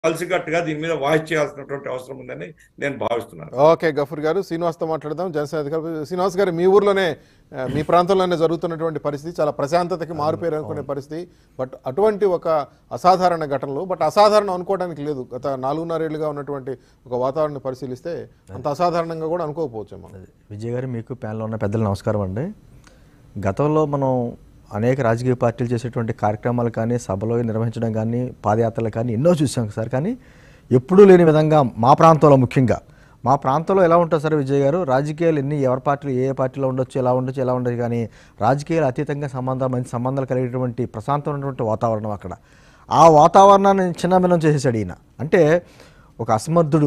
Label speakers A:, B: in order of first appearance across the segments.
A: కలిసికట్టుగా దీని మీద వాయిస్ చేయాల్సినటువంటి అవసరం ఉందని నేను భావిస్తున్నాను
B: ఓకే గఫూర్ గారు శ్రీనివాస్తో మాట్లాడదాం జనసేన అధికారి శ్రీనివాస్ గారు మీ ఊర్లోనే ఆ, మీ ప్రాంతంలోనే జరుగుతున్నటువంటి పరిస్థితి చాలా ప్రశాంతతకి మారుపేరు అనుకునే పరిస్థితి బట్ అటువంటి ఒక అసాధారణ ఘటనలు బట్ అసాధారణం అనుకోవడానికి లేదు గత నాలుగున్నరేళ్లుగా ఉన్నటువంటి ఒక వాతావరణాన్ని పరిశీలిస్తే అంత అసాధారణంగా కూడా అనుకోకపోవచ్చేమో
C: విజయ్ గారు మీకు ప్యానెల్లో ఉన్న పెద్దలు నమస్కారం అండి గతంలో మనం అనేక రాజకీయ పార్టీలు చేసేటువంటి కార్యక్రమాలు కానీ సభలు నిర్వహించడం కానీ పాదయాత్రలు కానీ ఎన్నో చూసాం సార్ కానీ ఎప్పుడూ లేని విధంగా మా ప్రాంతంలో ముఖ్యంగా మా ప్రాంతంలో ఎలా ఉంటుంది సార్ విజయ్ గారు రాజకీయాలు ఎన్ని ఎవరి పార్టీలు ఏ ఏ పార్టీలో ఉండొచ్చు ఎలా ఉండొచ్చు ఎలా ఉండొచ్చు కానీ రాజకీయాలు అతీతంగా సంబంధాలు మంచి సంబంధాలు కలిగేటువంటి ప్రశాంతమైనటువంటి వాతావరణం అక్కడ ఆ వాతావరణాన్ని చిన్నమినం చేసేసాడు ఈయన అంటే ఒక అసమర్థుడు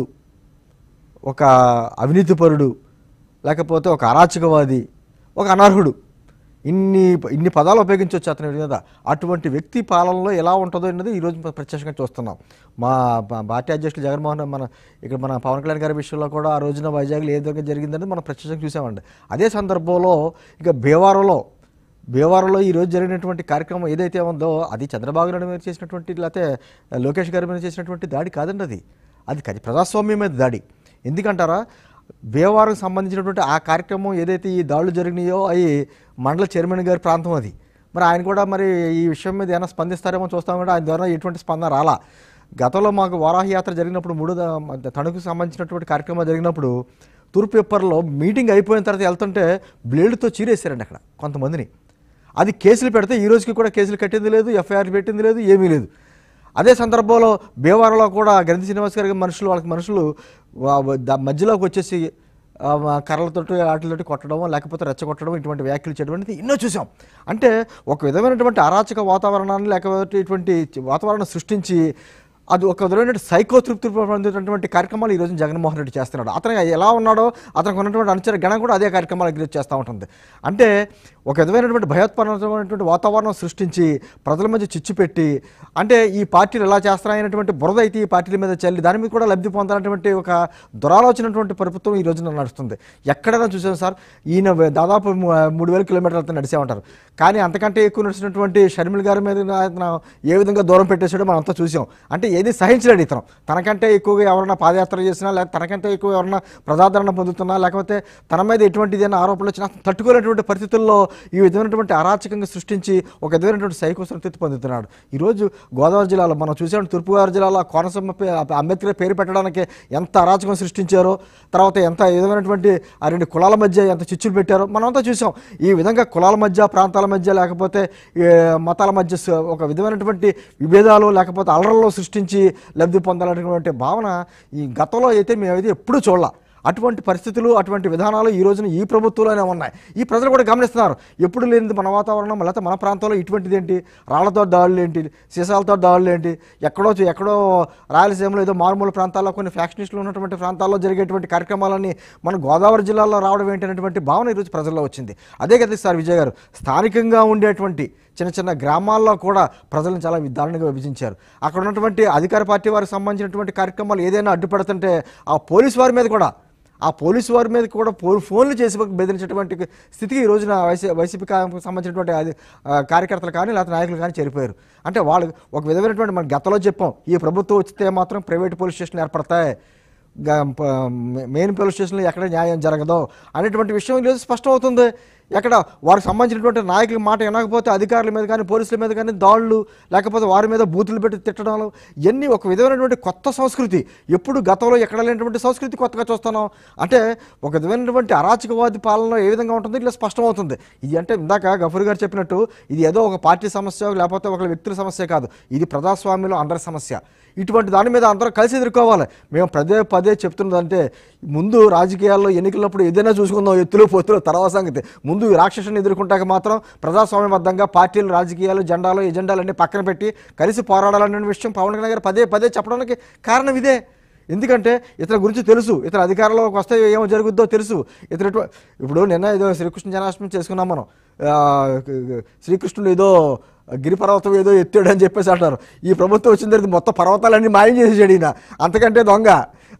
C: ఒక అవినీతిపరుడు లేకపోతే ఒక అరాచకవాది ఒక అనర్హుడు ఇన్ని ఇన్ని పదాలు ఉపయోగించవచ్చు అతని మీద అటువంటి వ్యక్తి పాలనలో ఎలా ఉంటుందో అన్నది ఈరోజు మనం ప్రత్యక్షంగా చూస్తున్నాం మా మా పార్టీ అధ్యక్షులు జగన్మోహన్ రెడ్డి మన ఇక్కడ మన పవన్ కళ్యాణ్ గారి విషయంలో కూడా ఆ రోజున వైజాగ్లో ఏ విధంగా జరిగిందని మనం ప్రత్యక్షంగా చూసామండి అదే సందర్భంలో ఇక భీమవరంలో భీమవరంలో ఈ రోజు జరిగినటువంటి కార్యక్రమం ఏదైతే ఉందో అది చంద్రబాబు నాయుడు మీద చేసినటువంటి లేకపోతే లోకేష్ గారి మీద చేసినటువంటి దాడి కాదండి అది అది కది ప్రజాస్వామ్యం మీద దాడి ఎందుకంటారా భీమవరం సంబంధించినటువంటి ఆ కార్యక్రమం ఏదైతే ఈ దాడులు జరిగినాయో అవి మండల చైర్మన్ గారి ప్రాంతం అది మరి ఆయన కూడా మరి ఈ విషయం మీద ఏమైనా స్పందిస్తారేమో చూస్తాం కూడా ఆయన ద్వారా ఎటువంటి స్పందన రాలా గతంలో మాకు వారాహి యాత్ర జరిగినప్పుడు మూడు ద- తణుకు సంబంధించినటువంటి కార్యక్రమం జరిగినప్పుడు తూర్పు పేపర్లో మీటింగ్ అయిపోయిన తర్వాత వెళ్తుంటే బ్లేడ్తో చీరేశారండి అక్కడ కొంతమందిని అది కేసులు పెడితే ఈ రోజుకి కూడా కేసులు కట్టింది లేదు ఎఫ్ఐఆర్ పెట్టింది లేదు ఏమీ లేదు అదే సందర్భంలో భీమవరంలో కూడా గ్రంథి శ్రీనివాస్ గారి మనుషులు వాళ్ళకి మనుషులు వా- వా- దా- మధ్యలోకి వచ్చేసి ఆ, మా కర్రలతోటి వాటితోటి కొట్టడం లేకపోతే రెచ్చగొట్టడం ఇటువంటి వ్యాఖ్యలు చేయడం అనేది ఎన్నో చూసాం అంటే ఒక విధమైనటువంటి అరాచక వాతావరణాన్ని లేకపోతే ఇటువంటి వాతావరణం సృష్టించి అది ఒక విధమైన సైకో తృప్తి పొందేటటువంటి కార్యక్రమాలు ఈ రోజు జగన్మోహన్ రెడ్డి చేస్తున్నాడు అతను ఎలా ఉన్నాడో అతనికి ఉన్నటువంటి అనుచర గణం కూడా అదే కార్యక్రమాలు ఎగ్జిట్ చేస్తూ ఉంటుంది అంటే ఒక విధమైనటువంటి భయోత్పన్నమైనటువంటి వాతావరణం సృష్టించి ప్రజల మధ్య చిచ్చు పెట్టి అంటే ఈ పార్టీలు ఎలా చేస్తున్నాయనేటువంటి బురద అయితే ఈ పార్టీల మీద చల్లి దాని మీద కూడా లబ్ధి పొందాలన్నటువంటి ఒక దురాలోచనటువంటి ప్రభుత్వం ఈ రోజున నడుస్తుంది ఎక్కడైనా చూసాం సార్ ఈయన దాదాపు ము- మూడు వేల కిలోమీటర్లతో నడిచే ఉంటారు కానీ అంతకంటే ఎక్కువ నడిచినటువంటి షర్మిల గారి మీద ఆయన ఏ విధంగా దూరం పెట్టేసాడో మనం అంతా చూసాం అంటే ఏది సహించలేడు ఇతను తనకంటే ఎక్కువగా ఎవరైనా పాదయాత్ర చేసినా లేకపోతే తనకంటే ఎక్కువ ఎవరైనా ప్రజాదరణ పొందుతున్నా లేకపోతే తన మీద ఎటువంటి ఏదైనా ఆరోపణలు వచ్చినా అతను తట్టుకోలేనటువంటి పరిస్థితుల్లో ఈ విధమైనటువంటి అరాచకంగా సృష్టించి ఒక విధమైనటువంటి సైకో సంతృప్తి పొందుతున్నాడు ఈరోజు గోదావరి జిల్లాలో మనం చూసాం తూర్పుగోదావరి జిల్లాలో ఆ కోనసీమ పే- అంబేద్కర్ పేరు పెట్టడానికి ఎంత అరాచకం సృష్టించారో తర్వాత ఎంత విధమైనటువంటి ఆ రెండు కులాల మధ్య ఎంత చిచ్చులు పెట్టారో మనమంతా చూసాం ఈ విధంగా కులాల మధ్య ప్రాంతాల మధ్య లేకపోతే ఏ, మతాల మధ్య స- ఒక విధమైనటువంటి విభేదాలు లేకపోతే అలరల్లో సృష్టించి లబ్ధి పొందాలనేటువంటి భావన ఈ గతంలో అయితే మేమైతే ఎప్పుడూ చూడాల అటువంటి పరిస్థితులు అటువంటి విధానాలు ఈ రోజున ఈ ప్రభుత్వంలోనే ఉన్నాయి ఈ ప్రజలు కూడా గమనిస్తున్నారు ఎప్పుడు లేనిది మన వాతావరణం లేకపోతే మన ప్రాంతంలో ఇటువంటిది ఏంటి రాళ్లతో దాడులు ఏంటి సీసాలతో దాడులు ఏంటి ఎక్కడో చూ- ఎక్కడో రాయలసీమలో ఏదో మారుమూల ప్రాంతాల్లో కొన్ని ఫ్యాక్షనిస్టులు ఉన్నటువంటి ప్రాంతాల్లో జరిగేటువంటి కార్యక్రమాలన్నీ మన గోదావరి జిల్లాలో రావడం ఏంటి అనేటువంటి భావన ఈరోజు ప్రజల్లో వచ్చింది అదే కదా సార్ విజయ్ గారు స్థానికంగా ఉండేటువంటి చిన్న చిన్న గ్రామాల్లో కూడా ప్రజలను చాలా దారుణంగా విభజించారు అక్కడ ఉన్నటువంటి అధికార పార్టీ వారికి సంబంధించినటువంటి కార్యక్రమాలు ఏదైనా అడ్డుపడుతుంటే ఆ పోలీసు వారి మీద కూడా ఆ పోలీసు వారి మీద కూడా ఫోన్ ఫోన్లు చేసి బెదిరించేటువంటి స్థితికి ఈ రోజున వైసీ వైసీపీ కా- సంబంధించినటువంటి అది ఆ, కార్యకర్తలు కానీ లేకపోతే నాయకులు కానీ చేరిపోయారు అంటే వాళ్ళు ఒక విధమైనటువంటి మన గతంలో చెప్పాం ఈ ప్రభుత్వం వచ్చితే మాత్రం ప్రైవేట్ పోలీస్ స్టేషన్లు ఏర్పడతాయి గా- ప- మె- మెయిన్ పోలీస్ స్టేషన్లో ఎక్కడ న్యాయం జరగదు అనేటువంటి విషయం ఈరోజు స్పష్టమవుతుంది ఎక్కడ వారికి సంబంధించినటువంటి నాయకుల మాట వినకపోతే అధికారుల మీద కానీ పోలీసుల మీద కానీ దాడులు లేకపోతే వారి మీద బూతులు పెట్టి తిట్టడాలు ఇవన్నీ ఒక విధమైనటువంటి కొత్త సంస్కృతి ఎప్పుడు గతంలో ఎక్కడ లేనటువంటి సంస్కృతి కొత్తగా చూస్తున్నాం అంటే ఒక విధమైనటువంటి అరాచకవాది పాలన ఏ విధంగా ఉంటుంది ఇట్లా స్పష్టమవుతుంది ఇది అంటే ఇందాక గఫూర్ గారు చెప్పినట్టు ఇది ఏదో ఒక పార్టీ సమస్య లేకపోతే ఒక వ్యక్తుల సమస్య కాదు ఇది ప్రజాస్వామ్యంలో అందరి సమస్య ఇటువంటి దాని మీద అందరూ కలిసి ఎదుర్కోవాలి మేము పదే పదే చెప్తున్నదంటే ముందు రాజకీయాల్లో ఎన్నికలప్పుడు ఏదైనా చూసుకుందాం ఎత్తులు పొత్తులు తర్వాత సంగతి ముందు ఈ రాక్షసుని ఎదుర్కొంటాక మాత్రం ప్రజాస్వామ్యబద్ధంగా పార్టీలు రాజకీయాలు జెండాలు ఎజెండాలన్నీ పక్కన పెట్టి కలిసి పోరాడాలనే విషయం పవన్ కళ్యాణ్ గారు పదే పదే చెప్పడానికి కారణం ఇదే ఎందుకంటే ఇతని గురించి తెలుసు ఇతర అధికారంలోకి వస్తే ఏమో జరుగుద్దో తెలుసు ఇతర ఎటు- ఇప్పుడు నిన్న ఏదో శ్రీకృష్ణ జన్మాష్టమి చేసుకున్నాం మనం ఆ, శ్రీకృష్ణుడు ఏదో గిరిపర్వతం ఏదో ఎత్తాడు అని చెప్పేసి అంటారు ఈ ప్రభుత్వం వచ్చిన తర్వాత మొత్తం పర్వతాలన్నీ మాయం చేసేసాడు ఈయన అంతకంటే దొంగ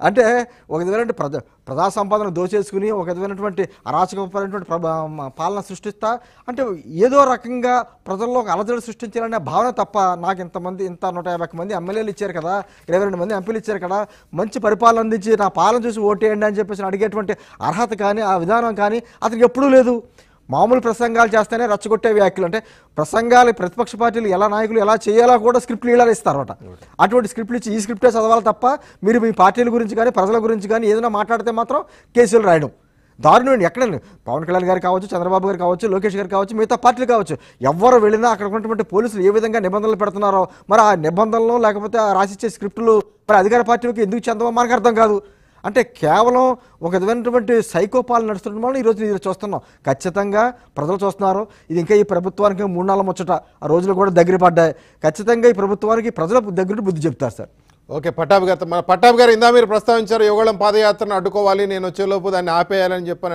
C: అంటే ఒక విధమైనటువంటి ప్రజా ప్రజా సంపాదన దోచేసుకుని ఒక విధమైనటువంటి అరాచకపరమైనటువంటి ప్రభ మ- పాలన సృష్టిస్తా అంటే ఏదో రకంగా ప్రజల్లో ఒక అలజడి సృష్టించాలనే భావన తప్ప నాకు ఇంతమంది ఇంత నూట యాభై ఒక్క మంది ఎమ్మెల్యేలు ఇచ్చారు కదా ఇరవై రెండు మంది ఎంపీలు ఇచ్చారు కదా మంచి పరిపాలన అందించి నా పాలన చూసి ఓటేయండి అని చెప్పేసి అడిగేటువంటి అర్హత కానీ ఆ విధానం కానీ అతనికి ఎప్పుడూ లేదు మామూలు ప్రసంగాలు చేస్తేనే రచ్చగొట్టే వ్యాఖ్యలు అంటే ప్రసంగాలు ప్రతిపక్ష పార్టీలు ఎలా నాయకులు ఎలా చేయాలో కూడా స్క్రిప్ట్లు ఇలా ఇస్తారన్నమాట అటువంటి స్క్రిప్ట్లు ఇచ్చి ఈ స్క్రిప్టే చదవాలి తప్ప మీరు మీ పార్టీల గురించి కానీ ప్రజల గురించి కానీ ఏదైనా మాట్లాడితే మాత్రం కేసులు రాయడం దారుణం ఎక్కడ పవన్ కళ్యాణ్ గారు కావచ్చు చంద్రబాబు గారు కావచ్చు లోకేష్ గారు కావచ్చు మిగతా పార్టీలు కావచ్చు ఎవరు వెళ్ళినా అక్కడ ఉన్నటువంటి పోలీసులు ఏ విధంగా నిబంధనలు పెడుతున్నారో మరి ఆ నిబంధనలు లేకపోతే ఆ రాసిచ్చే స్క్రిప్టులు మరి అధికార పార్టీలకు ఎందుకు చెందవో మనకు అర్థం కాదు అంటే కేవలం ఒక విధమైనటువంటి సైకోపాలు నడుస్తున్న వల్ల ఈరోజు ఇది చూస్తున్నాం ఖచ్చితంగా ప్రజలు చూస్తున్నారు ఇది ఇంకా ఈ ప్రభుత్వానికి మూడు నాలుగు ముచ్చట ఆ రోజులు కూడా దగ్గర పడ్డాయి ఖచ్చితంగా ఈ ప్రభుత్వానికి ప్రజల దగ్గర బుద్ధి చెప్తారు సార్
B: ఓకే పట్టాభి గారు మన పట్టాభి గారు ఇందా మీరు ప్రస్తావించారు యువగళం పాదయాత్రను అడ్డుకోవాలి నేను వచ్చేలోపు దాన్ని ఆపేయాలని చెప్పని